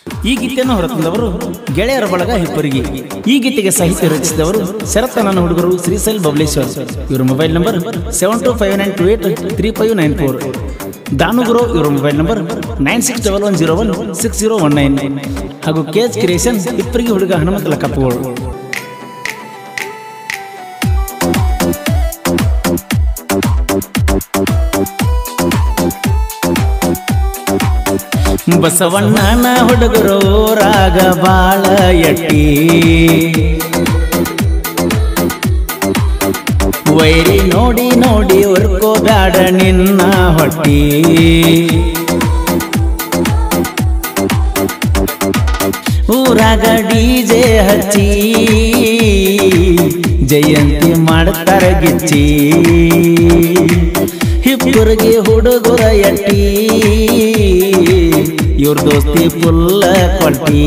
ಈ ಗೀತೆಯನ್ನು ಹೊರತಂದವರು ಗೆಳೆಯರ ಬಳಗ ಹಿಪ್ಪರಿಗೆ ಈ ಗೀತೆಗೆ ಸಾಹಿತ್ಯ ರಚಿಸಿದವರು ಶರತ್ತ ನನ್ನ ಹುಡುಗರು ಶ್ರೀಸೈಲ್ ಬಬ್ಲೇಶ್ವರ್ ಇವರ mobile number seven two five nine two eight three five nine four ದಾನುಗುರು ಇವರ mobile number nine six double one zero one six zero one nine ಹಾಗೂ ಕೇಜ್ ಕ್ರಿಯೇಷನ್ ಹಿಪ್ಪರಿಗೆ ಹುಡುಗ ಹನುಮಂತಲ ಕಪ್ಪುಗಳು ಬಸವಣ್ಣನ ಹುಡುಗರು ರಾಗ ಬಾಳ ಎಟ್ಟಿ ವೈರಿ ನೋಡಿ ನೋಡಿ ಉರ್ಕೋ ಬ್ಯಾಡ ನಿನ್ನ ಹೊಟ್ಟಿ ಊರಾಗ ಡಿಜೆ ಹಚ್ಚಿ ಜಯಂತಿ ಮಾಡ್ತಾರ ಗಿಚ್ಚಿ ಹಿಪ್ಪುರ್ಗಿ ಹುಡುಗರ ಎಟ್ಟಿ ಇವ್ರ ದೋಸ್ತಿ ಫುಲ್ಲ ಕೊಟ್ಟಿ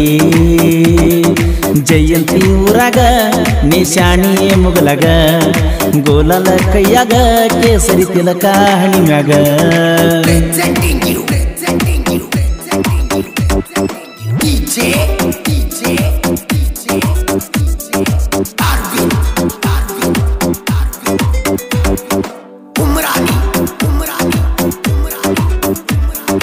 ಜಯಂತಿ ಊರಾಗ ನಿಶಾಣಿ ಮುಗಲಗ ಗೋಲಲ ಕೈಯಾಗ ಕೇಸರಿ ತಿಲಕ ಹಣಿಮ್ಯಾಗ presenting you, presenting you, presenting you, presenting you. DJ, DJ, DJ, Arvind, Arvind, Arvind, Umrani, Umrani, Umrani.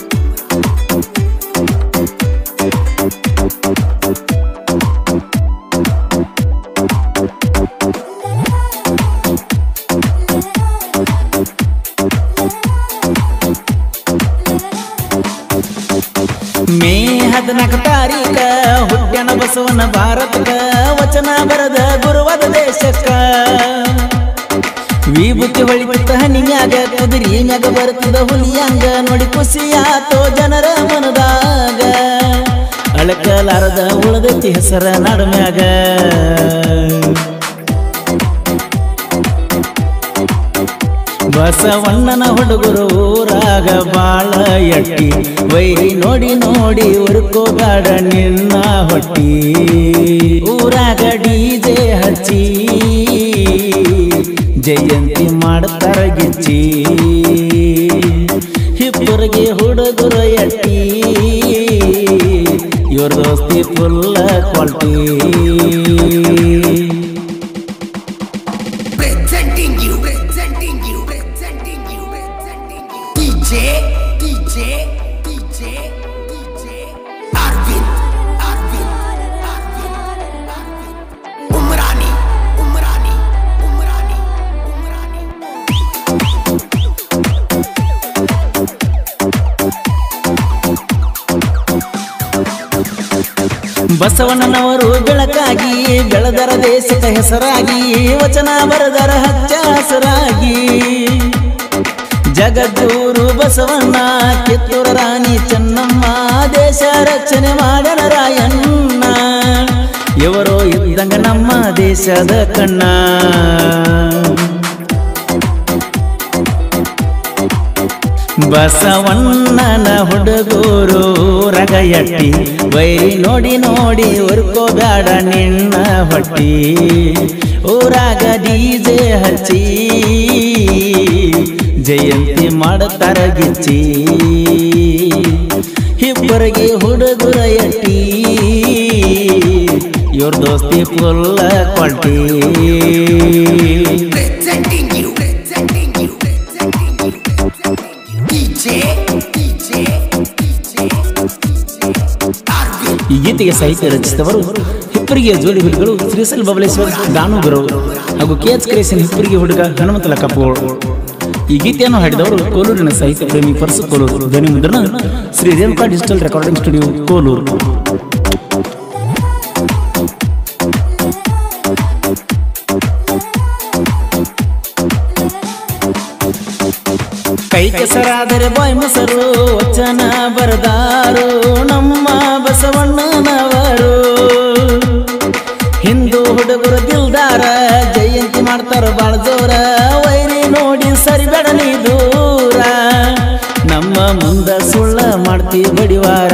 May ಹದಿನಾಲ್ಕು ತಾರೀಕ ಹುಟ್ಟ್ಯಾನ ಬಸವನ ಭಾರತಕ ವಚನ ಬರದ ಗುರುವಾದ ದೇಶಕ್ಕ ವಿಭೂತಿ ಹೊಳಿಬಿಟ್ಟ ಹನಿಮ್ಯಾಗ ಕುದುರಿ ಮ್ಯಾಗ ಬರ್ತದ ಹುಲಿಯಂಗ ನೋಡಿ ಖುಷಿಯಾತೋ ಜನರ ಮನದಾಗ ಅಳಕಲಾರದ ಉಳದೈತಿ ಹೆಸರ ನಡುಮ್ಯಾಗ ಬಸವಣ್ಣನ ಹುಡುಗರು ಊರಾಗ ಬಾಳ ಎಟ್ಟಿ ವೈರಿ ನೋಡಿ ನೋಡಿ ಉರ್ಕೋಗಾಡ ನಿನ್ನ ಹೊಟ್ಟಿ ಊರಾಗ ಡಿಜೆ ಹಚ್ಚಿ ಜಯಂತಿ ಮಾಡ್ತಾರ ಗಿಚ್ಚಿ ಹಿಪ್ಪರಿಗೆ ಹುಡುಗರು ಎಟ್ಟಿ ಇವ್ರ ದೋಸ್ತಿ ಫುಲ್ಲ quality Presenting you, presenting you, presenting you, presenting you. DJ, DJ, DJ, DJ. Arvind, Arvind, Arvind, Arvind. Umrani, Umrani, Umrani, Umrani. ಬಸವಣ್ಣನವರು ಬೆಳಕಾಗಿ ಬೆಳೆದರ ದೇಶಕ ಹೆಸರಾಗಿ ವಚನ ಬರೆದರ ಹಚ್ಚ ಹಸರಾಗಿ ಜಗದ್ದೂರು ಬಸವಣ್ಣ ಕಿತ್ತೂರ ರಾಣಿ ಚೆನ್ನಮ್ಮ ದೇಶ ರಕ್ಷಣೆ ಮಾಡನ ರಾಯಣ್ಣ ಇವರು ಇದ್ದಂಗ ನಮ್ಮ ದೇಶದ ಕಣ್ಣ ಬಸವಣ್ಣನ ಹುಡುಗರು ರಗ ಎಟ್ಟಿ ವೈರಿ ನೋಡಿ ನೋಡಿ ಉರ್ಕೋಬ್ಯಾಡ ನಿನ್ನ ಹೊಟ್ಟಿ ಊರಾಗ ಡಿಜೆ ಹಚ್ಚಿ ಜಯಂತಿ ಮಾಡ್ತಾರ ಗಿಚ್ಚಿ ಇಬ್ಬರಿಗೆ ಹುಡುಗರ ಎಟ್ಟಿ ಇವ್ರ ದೋಸ್ತಿ ಫುಲ್ಲ quality Presenting you, presenting you, presenting you, presenting you. DJ, DJ, DJ, Arvind, ಈ ಗೀತೆಗೆ ಸಾಹಿತ್ಯ ರಚಿಸಿದವರು ಹಿಪ್ಪರಿಗೆ ಜೋಡಿ ಹುಲಿಗಳು ಶ್ರೀಸಲ್ ಬಬಲೇಶ್ವರ್ ದಾನು ಗುರು ಹಾಗೂ ಕೆ ಎಚ್ ಕ್ರೇಸನ್ ಹಿಪ್ಪರಿಗೆ ಹುಡುಗ ಹನುಮಂತಲ ಕಪ್ಪುಗಳು ಈ ಗೀತೆಯನ್ನು ಹಾಡಿದವರು ಕೋಲೂರಿನ ಸಾಹಿತ್ಯ ಪ್ರೇಮಿ ಪರಸು ಕೋಲೂರು ಧ್ವನಿ ಮುದ್ರಣ Shri Renuka digital recording studio Koluru ಕೈ ಕೆಸರಾದರೆ ಬಾಯ್ ಮೊಸರು ವಚನ ಬರದಾರು ನಮ್ಮ ಬಸವಣ್ಣನವರು ಹಿಂದೂ ಹುಡುಗರು ದಿಲ್ದಾರ ಜಯಂತಿ ಮಾಡ್ತಾರ ಬಾಳ ಜೋರ ವೈರಿ ನೋಡಿ ಸರಿಬೇಡ ನೀ ದೂರ ನಮ್ಮ ಮುಂದ ಸುಳ್ಳ ಮಾಡ್ತಿ ಬಡಿವಾರ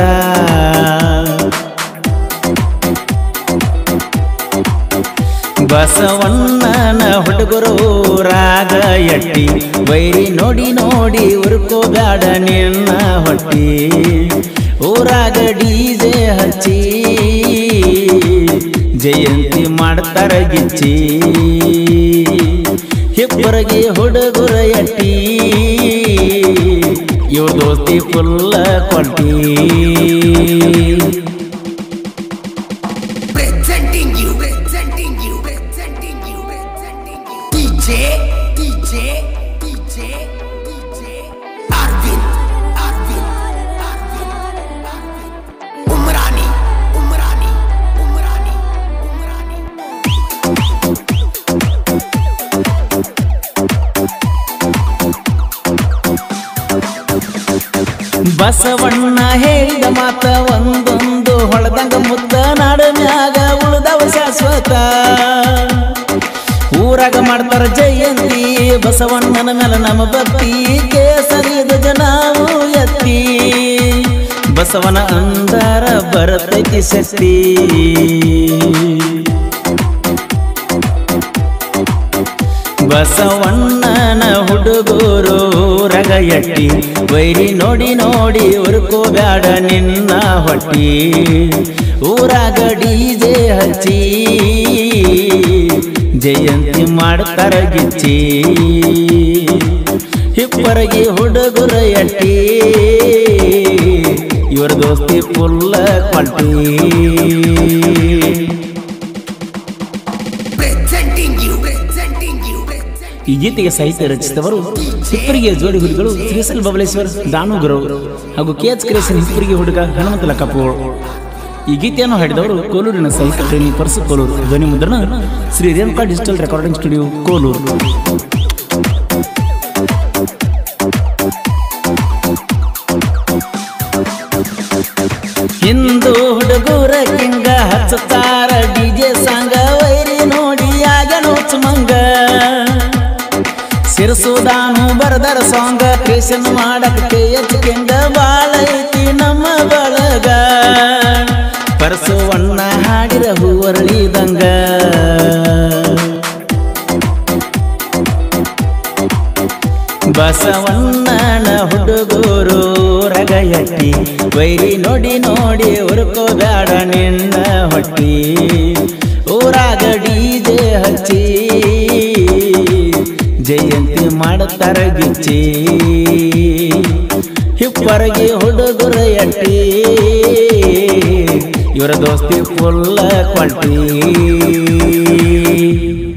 ಬಸವಣ್ಣನ ಹುಡುಗರು ರಾಗ ಎಟ್ಟಿ ವೈರಿ ನೋಡಿ ನೋಡಿ ಉರ್ಕೋಬ್ಯಾಡ ನಿನ್ನ ಹೊಟ್ಟಿ ಊರಾಗ ಡಿಜೆ ಹಚ್ಚಿ ಜಯಂತಿ ಮಾಡ್ತಾರ ಗಿಚ್ಚಿ ಹಿಬ್ಬರಿಗೆ ಹುಡುಗರ ಎಟ್ಟಿ ಇವ್ ದೋಸ್ತಿ ಫುಲ್ಲ ಕೊಟ್ಟಿ Presenting you, presenting you, presenting you, presenting you. DJ, DJ, DJ, DJ. Arvind, Arvind, Arvind, Arvind. Umrani, Umrani, Umrani, Umrani. Basavanna ಹೇಳಿದ ಮಾತ ಒಂದೊಂದು ಹೊಳದಂಗ ಮುತ್ತ ನಾಡ ಮ್ಯಾಗ ಉಳ್ದವ ಶಾಶ್ವತ ಊರಾಗ ಮಾಡ್ತಾರ ಜಯಂತಿ ಬಸವಣ್ಣನ ಮೇಲೆ ನಮ್ಮ ಭಕ್ತಿ ಕೇಸರಿದ ನಾವು ಎತ್ತಿ ಬಸವನ ಅಂದಾರ ಬರತೈತಿ ಶಕ್ತಿ ಬಸವಣ್ಣನ ಹುಡುಗರು ರಗ ಎಟ್ಟಿ ವೈರಿ ನೋಡಿ ನೋಡಿ ಉರ್ಕೋಬ್ಯಾಡ ನಿನ್ನ ಹೊಟ್ಟಿ ಊರಾಗ ಡಿಜೆ ಹಚ್ಚಿ ಜಯಂತಿ ಮಾಡ್ತಾರ ಗಿಚ್ಚಿ ಹಿಪ್ಪರಗಿ ಹುಡುಗರ ಎಟ್ಟಿ ಇವ್ರ ದೋಸ್ತಿ ಫುಲ್ಲ quality Presenting you, presenting you, presenting ಈ ಗೀತೆಗೆ ಸಾಹಿತ್ಯ ರಚಿಸಿದವರು ಹಿಪ್ಪರಿಗೆ ಜೋಡಿ ಹುಡುಗರು ಶ್ರೀಸಲ್ ಬಬಲೇಶ್ವರ್ ದಾನು ಗುರವ್ ಹಾಗೂ ಕೆ ಎಚ್ ಕ್ರೇಸನ್ ಹಿಪ್ಪರಿಗೆ ಹುಡುಗ ಹನುಮಂತ ಲಕ್ಕಪ್ಪಗಳು ಈ ಗೀತೆಯನ್ನು ಹಾಡಿದವರು ಕೋಲೂರಿನ ಸಾಹಿತ್ಯ ಪ್ರೇಮಿ ಪರಸು ಕೋಲೂರು ಧ್ವನಿ ಮುದ್ರಣ Shri Renuka digital recording studio Koluru Hindu ಹುಡುಗರ ಕಿಂಗ ಹಚ್ಚತಾರ ಡಿಜೆ ಸಾಂಗ ವೈರಿ ನೋಡಿ ಆಗನು ಮಂಗ ಸಿರಸುದಾನು ಬರದರ ಸಾಂಗ ಕ್ರಿಯೇಷನ್ ಮಾಡಕ್ ಕೆಎಚ್ ಕಿಂಗ ಬಾಳ ಐತಿ ನಮ್ಮ ಬಳಗ ಪರಸುವಣ್ಣ ಹಾಡಿರ ಹೂವರಳಿದಂಗ ಬಸವಣ್ಣನ ಹುಡುಗರು ರಗಯಟ್ಟಿ ವೈರಿ ನೋಡಿ ನೋಡಿ ಉರ್ಕೋಬ್ಯಾಡ ನಿನ್ನ ಹೊಟ್ಟಿ ಊರಾಗ ಡಿಜೆ ಹಚ್ಚಿ ಜಯಂತಿ ಮಾಡ್ತಾರ ಗಿಚ್ಚಿ ಹಿಪ್ಪರಗಿ ಹುಡುಗರ ಎಟ್ಟಿ ಇವರ ದೋಸ್ತಿ ಫುಲ್ಲ ಕ್ವಾಲ್ಟಿ